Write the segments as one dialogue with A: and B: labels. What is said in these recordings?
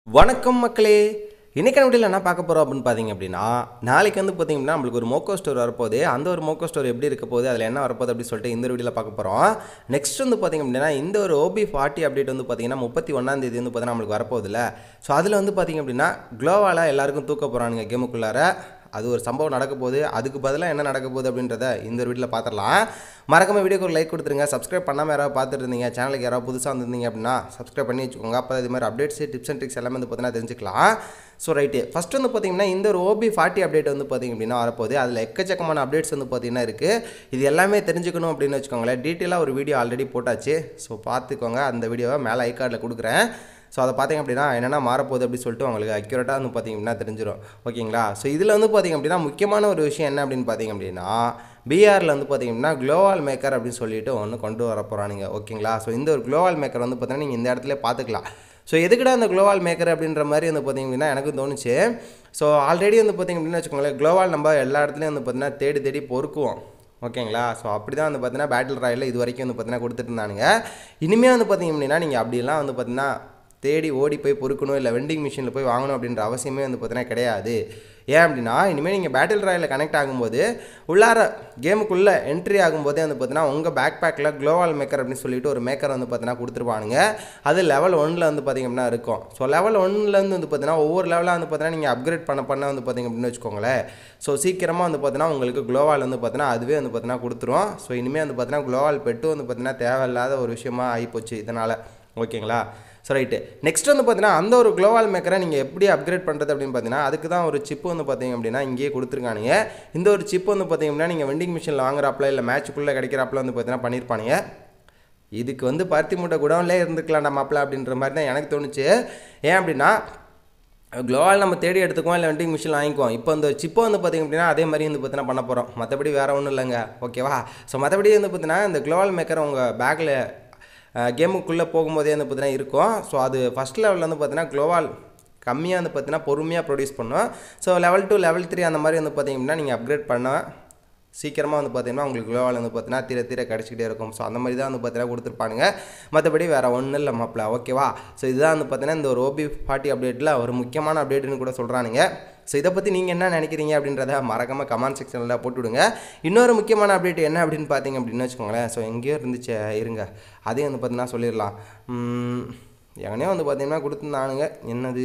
A: வணக்கம் மக்களே இன்னைக்கான வீடியோவில் என்ன பார்க்க போகிறோம் அப்படின்னு பார்த்தீங்க அப்படின்னா நாளைக்கு வந்து பார்த்தீங்கன்னா நம்மளுக்கு ஒரு மோக்கோ ஸ்டோர் வரப்போகுது அந்த ஒரு மோக்கோ ஸ்டோர் எப்படி இருக்க போகுது அதில் என்ன வரப்போகுது அப்படின்னு சொல்லிட்டு இந்த வீடியோவில் பார்க்க போகிறோம் நெக்ஸ்ட் வந்து பார்த்தீங்க அப்படின்னா இந்த ஒரு ஓபி ஃபார்ட்டி அப்டேட் வந்து பார்த்தீங்கன்னா முப்பத்தி ஒன்றாம் தேதி வந்து பார்த்தீங்கன்னா நம்மளுக்கு வரப்போகுதுல ஸோ அதில் வந்து பார்த்தீங்க அப்படின்னா க்ளோவால் எல்லாருக்கும் தூக்க போகிறானுங்க கேமுக்குள்ளார அது ஒரு சம்பவம் நடக்க போகுது அதுக்கு பதிலாக என்ன நடக்க போகுது அப்படின்றத இந்த ஒரு வீடியோவில் பார்த்துடலாம் மறக்காம வீடியோக்கு ஒரு லைக் கொடுத்துருங்க சப்ஸ்கிரைப் பண்ணாமல் யாராவது பார்த்துட்டு இருந்தீங்க சேனலுக்கு யாராவது புதுசாக வந்திருந்தீங்க அப்படின்னா சப்ஸ்கிரைப் பண்ணி வச்சுக்கோங்க அப்போ இது மாதிரி அப்டேட்ஸ் டிப்ஸ் அண்ட் ட்ரிக்ஸ் எல்லாமே வந்து பார்த்தீங்கன்னா தெரிஞ்சுக்கலாம் ஸோ ரைட்டு ஃபஸ்ட் வந்து பார்த்தீங்கன்னா இந்த ஒரு ஓபி ஃபார்ட்டி அப்டேட் வந்து பார்த்தீங்க அப்படின்னா வரப்போகுது அதில் எக்கச்சக்கமான அப்டேட்ஸ் வந்து பார்த்தீங்கன்னா இருக்குது இது எல்லாமே தெரிஞ்சுக்கணும் அப்படின்னு வச்சுக்கோங்களேன் டீட்டெயிலாக ஒரு வீடியோ ஆல்ரெடி போட்டாச்சு ஸோ பார்த்துக்கோங்க அந்த வீடியோவை மேலே ஐ கார்டில் கொடுக்குறேன் ஸோ அதை பார்த்தீங்க அப்படின்னா என்னென்ன மாறப்போகுது அப்படின்னு சொல்லிட்டு உங்களுக்கு அக்யூரேட்டாக வந்து பார்த்தீங்க அப்படின்னா தெரிஞ்சிடும் ஓகேங்களா ஸோ இதில் வந்து பார்த்தீங்க அப்படின்னா முக்கியமான ஒரு விஷயம் என்ன அப்படின்னு பார்த்தீங்க அப்படின்னா பிஆரில் வந்து பார்த்தீங்க அப்படின்னா க்ளோவால் மேக்கர் அப்படின்னு சொல்லிட்டு ஒன்று கொண்டு வர போகிறானுங்க ஓகேங்களா ஸோ இந்த ஒரு க்ளோவால் மேக்கர் வந்து பார்த்தீங்கன்னா நீங்கள் இந்த இடத்துல பார்த்துக்கலாம் ஸோ எதுக்குடா அந்த க்ளோவால் மேக்கர் அப்படின்ற மாதிரி வந்து பார்த்தீங்க அப்படின்னா எனக்கு தோணுச்சு ஸோ ஆல்ரெடி வந்து பார்த்தீங்க அப்படின்னா வச்சுக்கோங்களேன் க்ளோவால் நம்ம எல்லா இடத்துலையும் வந்து பார்த்தீங்கன்னா தேடி தேடி பொறுக்குவோம் ஓகேங்களா ஸோ அப்படி தான் வந்து பார்த்தீங்கன்னா பேட்டில் ராயில் இது வரைக்கும் வந்து பார்த்தீங்கன்னா கொடுத்துட்டு இருந்தானுங்க இனிமேல் வந்து பார்த்தீங்க அப்படின்னா நீங்கள் அப்படிலாம் வந்து பார்த்தீங்கன்னா தேடி ஓடி போய் பொறுக்கணும் இல்லை வெண்டிங் மிஷினில் போய் வாங்கணும் அப்படின்ற அவசியமே வந்து பார்த்தீங்கன்னா கிடையாது ஏன் அப்படின்னா இனிமேல் நீங்கள் பேட்டில் ராயில் கனெக்ட் ஆகும்போது உள்ளார கேமுக்குள்ளே என்ட்ரி ஆகும்போதே வந்து பார்த்தீங்கன்னா உங்கள் பேக் பேக்கில் க்ளோவால் மேக்கர் அப்படின்னு சொல்லிட்டு ஒரு மேக்கர் வந்து பார்த்தீங்கன்னா கொடுத்துருப்பானுங்க அது லெவல் ஒன்னில் வந்து பார்த்திங்க அப்படின்னா இருக்கும் ஸோ லெவல் ஒன்லேருந்து வந்து பார்த்தீங்கன்னா ஒவ்வொரு லெவலாக வந்து பார்த்தீங்கன்னா நீங்கள் அப்கிரேட் பண்ண பண்ண வந்து பார்த்திங்க அப்படின்னு வச்சுக்கோங்களேன் ஸோ சீக்கிரமாக வந்து பார்த்தீங்கன்னா உங்களுக்கு க்ளோவால் வந்து பார்த்தீங்கன்னா அதுவே வந்து பார்த்தீங்கன்னா கொடுத்துரும் ஸோ இனிமேல் வந்து பார்த்தீங்கன்னா க்ளோவால் பெட்டு வந்து பார்த்தீங்கன்னா தேவையில்லாத ஒரு விஷயமா ஆகிப்போச்சு இதனால் ஓகேங்களா ஸோ ரைட்டு நெக்ஸ்ட் வந்து பார்த்தீங்கன்னா அந்த ஒரு க்ளோவால் மேக்கரை நீங்கள் எப்படி அப்கிரேட் பண்ணுறது அப்படின்னு பார்த்தீங்கன்னா அதுக்கு தான் ஒரு சிப்பு வந்து பார்த்தீங்க அப்படின்னா இங்கேயே கொடுத்துருக்கானுங்க இந்த ஒரு சிப் வந்து பார்த்தீங்க அப்படின்னா நீங்கள் வெண்டிங் மிஷினில் வாங்குறாப்புல இல்லை மேட்ச்சுக்குள்ளே கிடைக்கிறாப்புல வந்து பார்த்தீங்கன்னா பண்ணியிருப்பானுங்க இதுக்கு வந்து பருத்தி மூட்டை குடவுன்லேயே இருந்துக்கலாம்டா மாப்பிள்ள அப்படின்ற மாதிரி தான் எனக்கு தோணுச்சு ஏன் அப்படின்னா க்ளோவால் நம்ம தேடி எடுத்துக்குவோம் இல்லை வெண்டிங் மிஷின் வாங்கிக்குவோம் இப்போ இந்த சிப்பை வந்து பார்த்திங்க அப்படின்னா அதே மாதிரி வந்து பார்த்தீங்கன்னா பண்ண போகிறோம் மற்றபடி வேறு ஒன்றும் இல்லைங்க ஓகேவா ஸோ மற்றபடி வந்து பார்த்தீங்கன்னா இந்த க்ளோவால் மேக்கர் உங்கள் பேக்கில் கேமுக்குள்ளே போகும்போதே வந்து பார்த்தீங்கன்னா இருக்கும் ஸோ அது ஃபஸ்ட் லெவலில் வந்து பார்த்தீங்கன்னா க்ளோவால் கம்மியாக வந்து பார்த்தீங்கன்னா பொறுமையாக ப்ரொடியூஸ் பண்ணும் so level two level three அந்த மாதிரி வந்து பார்த்தீங்க அப்படின்னா நீங்கள் அப்கிரேட் பண்ண சீக்கிரமாக வந்து பார்த்தீங்கன்னா உங்களுக்கு க்ளோவால் வந்து பார்த்தீங்கன்னா தீர தீர கிடச்சிக்கிட்டே இருக்கும் ஸோ அந்த மாதிரி தான் வந்து பார்த்தீங்கன்னா கொடுத்துருப்பானுங்க மற்றபடி வேறு ஒன்றும் இல்லை மாப்பிள ஓகேவா ஸோ இதுதான் வந்து பார்த்தீங்கன்னா இந்த ஒரு ஓபி ஃபார்ட்டி அப்டேட்டில் ஒரு முக்கியமான அப்டேட்னு கூட சொல்கிறானுங்க ஸோ இதை பற்றி நீங்கள் என்ன நினைக்கிறீங்க அப்படின்றத மறக்காமல் கமெண்ட் செக்ஷனில் போட்டுவிடுங்க இன்னொரு முக்கியமான அப்டேட் என்ன அப்படின்னு பார்த்தீங்க அப்படின்னு வச்சுக்கோங்களேன் ஸோ எங்கேயோ இருந்துச்சு இருங்க அதையும் வந்து பார்த்தீங்கன்னா சொல்லிடலாம் எங்கனையோ வந்து பார்த்தீங்கன்னா கொடுத்துருந்தானுங்க என்னது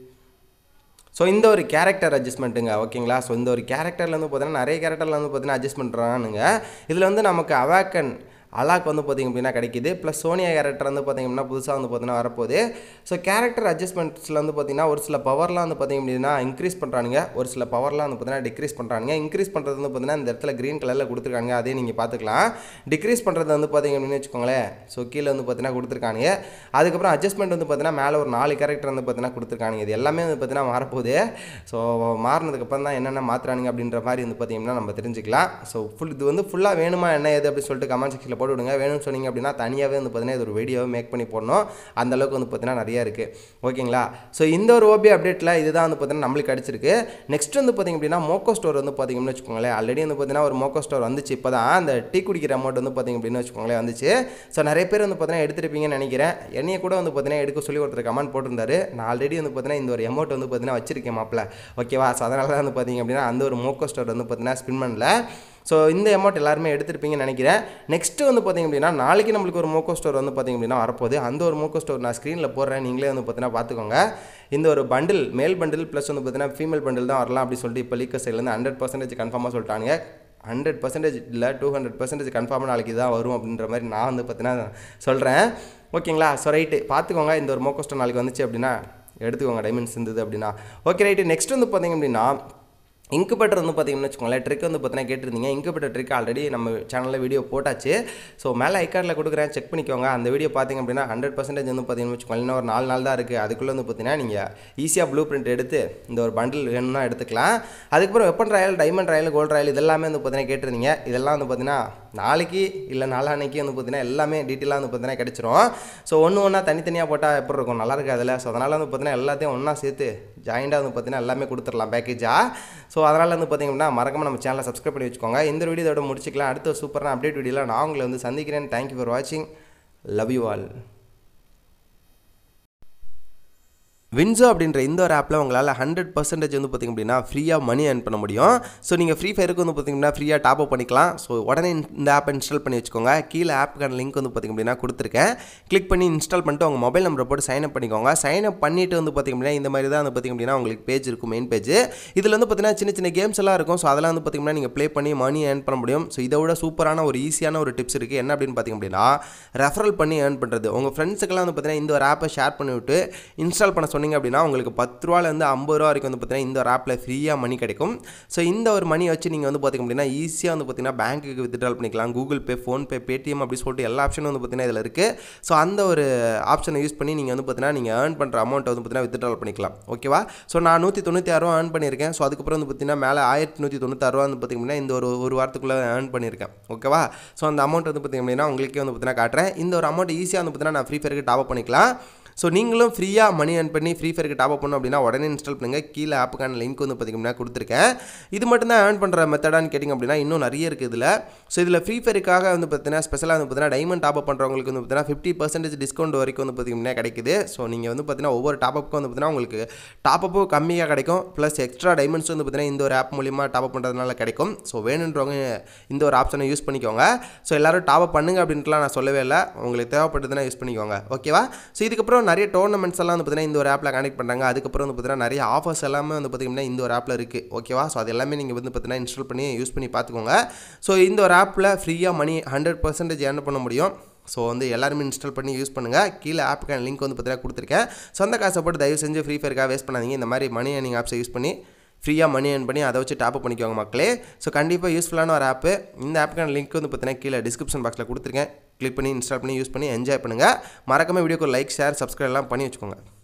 A: ஸோ இந்த ஒரு கேரக்டர் அட்ஜஸ்ட்மெண்ட்டுங்க ஓகேங்களா ஸோ இந்த ஒரு கேரக்டரில் வந்து பார்த்தீங்கன்னா நிறைய கேரக்டரில் வந்து பார்த்தீங்கன்னா அட்ஜஸ்ட் பண்ணுறானுங்க இதில் வந்து நமக்கு அவாக்கன் அலாக் வந்து பார்த்திங்க அப்படின்னா கிடைக்கிது ப்ளஸ் சோனியா கேரக்டர் வந்து பார்த்திங்க அப்படின்னா புதுசாக வந்து பார்த்தீங்கன்னா வரப்போகுது ஸோ கேரக்டர் அட்ஜஸ்ட்மெண்ட்ஸில் வந்து பார்த்திங்கன்னா ஒரு சில பவர்லாம் வந்து பார்த்திங்க அப்படின்னா இன்க்ரீஸ் பண்ணுறானுங்க ஒரு சில பவர்லாம் வந்து பார்த்தீங்கன்னா டிக்ரீஸ் பண்ணுறானுங்க இன்க்ரீஸ் பண்ணுறது வந்து பார்த்திங்கன்னா இந்த இடத்துல க்ரீன் கலரில் கொடுத்துருக்காங்க அதே நீங்கள் பார்த்துக்கலாம் டிக்ரீஸ் பண்ணுறது வந்து பார்த்திங்க அப்படின்னு வச்சுக்கோங்களேன் ஸோ கீழே வந்து பார்த்தீங்கன்னா கொடுத்துருக்கானுங்க அதுக்கப்புறம் அட்ஜஸ்ட்மெண்ட் வந்து பார்த்தீங்கன்னா மேலே ஒரு நாலு கேரக்டர் வந்து பார்த்தீங்கன்னா கொடுத்துருக்கானுங்க இது எல்லாமே வந்து பார்த்தீங்கன்னா மாறப்போகுது ஸோ மாறினதுக்கப்புறம் தான் என்னென்ன மாற்றுறானுங்க அப்படின்ற மாதிரி வந்து பார்த்திங்கன்னா நம்ம தெரிஞ்சுக்கலாம் ஸோ ஃபுல் இது வந்து ஃபுல்லாக வேணுமா என்ன ஏது அப்படின்னு சொல்லிட்டு கமெண்ட் செக்ஷனில் போட்டு விடுங்க வேணும்னு சொன்னீங்க அப்படின்னா தனியாகவே வந்து பார்த்தீங்கன்னா இது ஒரு வீடியோவை மேக் பண்ணி போடணும் அந்த அளவுக்கு வந்து பார்த்தீங்கன்னா நிறையா இருக்குது ஓகேங்களா ஸோ இந்த ஒரு ஓபி அப்டேட்டில் இதுதான் வந்து பார்த்தீங்கன்னா நம்மளுக்கு கிடச்சிருக்கு நெக்ஸ்ட் வந்து பார்த்திங்க அப்படின்னா மோக்கோ ஸ்டோர் வந்து பார்த்திங்கன்னு வச்சுக்கோங்களேன் ஆல்ரெடி வந்து பார்த்தீங்கன்னா ஒரு மோக்கோ ஸ்டோர் வந்துச்சு இப்போ தான் அந்த டீ குடிக்கிற அமௌண்ட் வந்து பார்த்திங்க அப்படின்னு வச்சுக்கோங்களேன் வந்துச்சு ஸோ நிறைய பேர் வந்து பார்த்தீங்கன்னா எடுத்துருப்பீங்கன்னு நினைக்கிறேன் என்னைய கூட வந்து பார்த்தீங்கன்னா எடுக்க சொல்லி ஒருத்தர் கமெண்ட் போட்டிருந்தாரு நான் ஆல்ரெடி வந்து பார்த்தீங்கன்னா இந்த ஒரு அமௌண்ட் வந்து பார்த்தீங்கன்னா வச்சிருக்கேன் மாப்பிள்ள ஓகேவா ஸோ அதனால தான் வந்து பார்த்திங்க அப்படின்னா அந்த ஒரு மோக்கோ ஸ்டோர் வந்து பார்த்தீங்கன்னா ஸ்பின் பண்ணல ஸோ இந்த அமௌண்ட் எல்லாருமே எடுத்திருப்பீங்கன்னு நினைக்கிறேன் நெக்ஸ்ட்டு வந்து பார்த்திங்க அப்படின்னா நாளைக்கு நம்மளுக்கு ஒரு மோக்கோ ஸ்டோர் வந்து பார்த்திங்க அப்படின்னா வரப்போகுது அந்த ஒரு மோக்கோ ஸ்டோர் நான் ஸ்க்ரீனில் போடுறேன் நீங்களே வந்து பார்த்தீங்கன்னா பார்த்துக்கோங்க இந்த ஒரு பண்டில் மேல் பண்டில் ப்ளஸ் வந்து பார்த்தீங்கன்னா ஃபீமேல் பண்டில் தான் வரலாம் அப்படின்னு சொல்லிட்டு இப்போ லீக்கர் சைட்லேருந்து ஹண்ட்ரட் பர்சன்டேஜ் கன்ஃபார்மாக சொல்லிட்டாங்க ஹண்ட்ரட் பர்சன்டேஜ் இல்லை டூ ஹண்ட்ரட் பர்சன்டேஜ் கன்ஃபார்மாக நாளைக்கு தான் வரும் அப்படின்ற மாதிரி நான் வந்து பார்த்தீங்கன்னா சொல்கிறேன் ஓகேங்களா ஸோ ரைட்டு பார்த்துக்கோங்க இந்த ஒரு மோக்கோ ஸ்டோர் நாளைக்கு வந்துச்சு அப்படின்னா எடுத்துக்கோங்க டைமண்ட்ஸ் இருந்தது அப்படின்னா ஓகே ரைட்டு நெக்ஸ்ட் வந்து பார்த்திங்க அப்படின்னா இன்குபேட்டர் வந்து பார்த்தீங்கன்னு வச்சுக்கோங்களேன் ட்ரிக் வந்து பார்த்தீங்கன்னா கேட்டிருந்தீங்க இன்குபேட்டர் ட்ரிக் ஆல்ரெடி நம்ம சேனலில் வீடியோ போட்டாச்சு ஸோ மேலே ஐக்கார்டில் கொடுக்குறேன் செக் பண்ணிக்கோங்க அந்த வீடியோ பார்த்தீங்க அப்படின்னா ஹண்ட்ரட் பர்சன்டேஜ் வந்து பார்த்தீங்கன்னு வச்சுக்கோங்க இன்னும் ஒரு நாலு நாள் தான் இருக்குது அதுக்குள்ளே வந்து பார்த்தீங்கன்னா நீங்கள் ஈஸியாக ப்ளூ பிரிண்ட் எடுத்து இந்த ஒரு பண்டில் வேணும்னா எடுத்துக்கலாம் அதுக்கப்புறம் weapon royal diamond royal gold royal இதெல்லாமே வந்து பார்த்தீங்கன்னா கேட்டிருந்தீங்க இதெல்லாம் வந்து பார்த்தீங்கன்னா நாளைக்கு இல்லை நாளான்னைக்கு வந்து பார்த்தீங்கன்னா எல்லாமே டீட்டெயிலாக வந்து பார்த்தீங்கன்னா கிடச்சிரும் ஸோ ஒன்று ஒன்றா தனித்தனியாக போட்டால் எப்படி இருக்கும் நல்லா இருக்காதுல்ல ஸோ அதனால் வந்து பார்த்தீங்கன்னா எல்லாத்தையும் ஒன்றா சேர்த்து ஜாயிண்டாக வந்து பார்த்தீங்கன்னா எல்லாமே கொடுத்துடலாம் பேக்கேஜாக ஸோ அதனால் வந்து பார்த்தீங்கன்னா மறக்காம நம்ம சேனலை சப்ஸ்கிரைப் பண்ணி வச்சுக்கோங்க இந்த வீடியோ இதோட முடிச்சிக்கலாம் அடுத்த ஒரு சூப்பரான அப்டேட் வீடியோவில் நான் உங்களை வந்து சந்திக்கிறேன் தேங்க்யூ ஃபார் வாட்சிங் லவ் யூ ஆல் வின்சோ அப்படின்ற இந்த ஒரு ஆப்பில் உங்களால் ஹண்ட்ரட் பர்சன்டேஜ் வந்து பார்த்திங்க அப்படின்னா ஃப்ரீயாக மணி earn பண்ண முடியும் ஸோ நீங்கள் ஃப்ரீ ஃபயருக்கு வந்து பார்த்திங்கன்னா ஃப்ரீயாக டாப் அப் பண்ணிக்கலாம் ஸோ உடனே இந்த ஆப்பை இன்ஸ்டால் பண்ணி வச்சுக்கோங்க கீழே ஆப்புக்கான லிங்க் வந்து பார்த்திங்க அப்படின்னா கொடுத்துருக்கேன் கிளிக் பண்ணி இன்ஸ்டால் பண்ணிட்டு உங்கள் மொபைல் நம்பரை போட்டு சைன் அப் பண்ணிக்கோங்க சைன் அப் பண்ணிட்டு வந்து பார்த்திங்க அப்படின்னா இந்த மாதிரி தான் வந்து பார்த்திங்க அப்படின்னா உங்களுக்கு பேஜ் இருக்கும் மெயின் பேஜ் இதில் வந்து பார்த்திங்கன்னா சின்ன சின்ன கேம்ஸ் எல்லாம் இருக்கும் ஸோ அதெல்லாம் வந்து பார்த்திங்கன்னா நீங்கள் ப்ளே பண்ணி மணி earn பண்ண முடியும் ஸோ இதை விட சூப்பரான ஒரு ஈஸியான ஒரு டிப்ஸ் இருக்குது என்ன அப்படின்னு பார்த்திங்க அப்படின்னா ரெஃபரல் பண்ணி earn பண்ணுறது உங்கள் ஃப்ரெண்ட்ஸுக்கெல்லாம் வந்து பார்த்திங்கன்னா இந்த ஒரு ஆப்பை ஷேர் பண்ணி விட்டு இன்ஸ்டால் பண்ண சொன்னீங்க அப்படின்னா உங்களுக்கு பத்து ரூபாலேருந்து ஐம்பது ரூபா வரைக்கும் வந்து பார்த்தீங்கன்னா இந்த ஒரு ஆப்பில் ஃப்ரீயாக மணி கிடைக்கும் ஸோ இந்த ஒரு மணி வச்சு நீங்கள் வந்து பார்த்திங்க அப்படின்னா ஈஸியாக வந்து பார்த்தீங்கன்னா பேங்க்குக்கு வித்ட்ரால் பண்ணிக்கலாம் கூகுள் பே ஃபோன்பே பேடிஎம் அப்படி சொல்லிட்டு எல்லா ஆப்ஷனும் வந்து பார்த்தீங்கன்னா இதில் இருக்குது ஸோ அந்த ஒரு ஆப்ஷனை யூஸ் பண்ணி நீங்கள் வந்து பார்த்தீங்கன்னா நீங்கள் ஏர்ன் பண்ணுற அமௌண்ட்டை வந்து பார்த்தீங்கன்னா வித்ட்ரால் பண்ணிக்கலாம் ஓகேவா ஸோ நான் நூற்றி தொண்ணூற்றி ஆறு ரூபா ஏர்ன் பண்ணியிருக்கேன் ஸோ அதுக்கப்புறம் வந்து பார்த்தீங்கன்னா மேலே ஆயிரத்தி நூற்றி தொண்ணூத்தாறு ரூபா வந்து பார்த்தீங்கன்னா இந்த ஒரு ஒரு வாரத்துக்குள்ளே ஏர்ன் பண்ணியிருக்கேன் ஓகேவா ஸோ அந்த அமௌண்ட் வந்து பார்த்தீங்க அப்படின்னா உங்களுக்கே வந்து பார்த்தீங்கன்னா காட்டுறேன் இந்த ஒரு அமௌண்ட் ஈஸியாக வந்து பார்த்தீங்கன்னா நான் ஃப்ரீ ஃபயருக்கு டாப் பண்ணிக்கலாம் ஸோ நீங்களும் ஃப்ரீயாக மணி earn பண்ணி ஃப்ரீ ஃபயருக்கு டாப் பண்ணணும் அப்படின்னா உடனே இன்ஸ்டால் பண்ணுங்கள் கீழே ஆப்புக்கான லிங்க் வந்து பார்த்திங்கன்னா கொடுத்துருக்கேன் இது மட்டும் தான் ஏர்ன் பண்ணுற மெத்தடான்னு கேட்டிங்க அப்படின்னா இன்னும் நிறைய இருக்குது இதில் ஸோ இதில் ஃப்ரீ ஃபயருக்காக வந்து பார்த்தீங்கன்னா ஸ்பெஷலாக வந்து பார்த்தீங்கன்னா டைமண்ட் டாப் அப் பண்ணுறவங்களுக்கு வந்து பார்த்தீங்கன்னா ஃபிஃப்டி பர்சன்டேஜ் டிஸ்கவுண்ட் வரைக்கும் வந்து பார்த்திங்கன்னா கிடைக்குது ஸோ நீங்கள் வந்து பார்த்தீங்கன்னா ஒவ்வொரு டாப் அப்புக்கும் வந்து பார்த்தீங்கன்னா உங்களுக்கு டாப் அப்பும் கம்மியாக கிடைக்கும் ப்ளஸ் எக்ஸ்ட்ரா டைமண்ட்ஸ் வந்து பார்த்தீங்கன்னா இந்த ஒரு ஆப் மூலிமா டாப் அப் பண்ணுறதுனால கிடைக்கும் ஸோ வேணுன்றவங்க இந்த ஒரு ஆப்ஷனை யூஸ் பண்ணிக்கோங்க ஸோ எல்லாரும் டாப் அப் பண்ணுங்க அப்படின்ட்டுலாம் நான் சொல்லவே இல்லை உங்களுக்கு தேவைப்பட்டதுன்னா யூஸ் பண்ணிக்கோங்க ஓகேவா ஸோ இதுக்கப்புறம் நிறைய டோர்னமெண்ட்ஸ் எல்லாம் வந்து பார்த்தீங்கன்னா இந்த ஒரு ஆப்பில் கனெக்ட் பண்ணுறாங்க அதுக்கப்புறம் வந்து பார்த்தீங்கன்னா நிறைய ஆஃபர்ஸ் எல்லாமே வந்து பார்த்தீங்கன்னா இந்த ஒரு ஆப்பில் இருக்குது ஓகேவா ஸோ அது எல்லாமே நீங்கள் வந்து பார்த்தீங்கன்னா இன்ஸ்டால் பண்ணி யூஸ் பண்ணி பார்த்துக்கோங்க ஸோ இந்த ஒரு ஆப்பில் ஃப்ரீயாக மணி ஹண்ட்ரட் பர்சன்டேஜ் ஏர்ன் பண்ண முடியும் ஸோ வந்து எல்லாருமே இன்ஸ்டால் பண்ணி யூஸ் பண்ணுங்கள் கீழே ஆப்புக்கான லிங்க் வந்து பார்த்தீங்கன்னா கொடுத்துருக்கேன் சொந்த காசை போட்டு தயவு செஞ்சு ஃப்ரீ ஃபயருக்காக வேஸ்ட் பண்ணாதீங்க இந்த மாதிரி மணி ஏர்னிங் ஆப்ஸை யூஸ் பண்ணி ஃப்ரீயாக மணி earn பண்ணி அதை வச்சு டாப் பண்ணிக்கோங்க மக்களே ஸோ கண்டிப்பாக யூஸ்ஃபுல்லான ஒரு ஆப்பு இந்த ஆப்புக்கான லிங்க் வந்து பார்த்தீங்கன்னா கீழே டிஸ்கிரிப்ஷன் பாக்ஸில் கொடுத்துருக்கேன் கிளிக் பண்ணி இன்ஸ்டால் பண்ணி யூஸ் பண்ணி என்ஜாய் பண்ணுங்கள் மறக்காம வீடியோக்கு லைக் ஷேர் சப்ஸ்கிரைப் எல்லாம் பண்ணி வச்சுக்கோங்க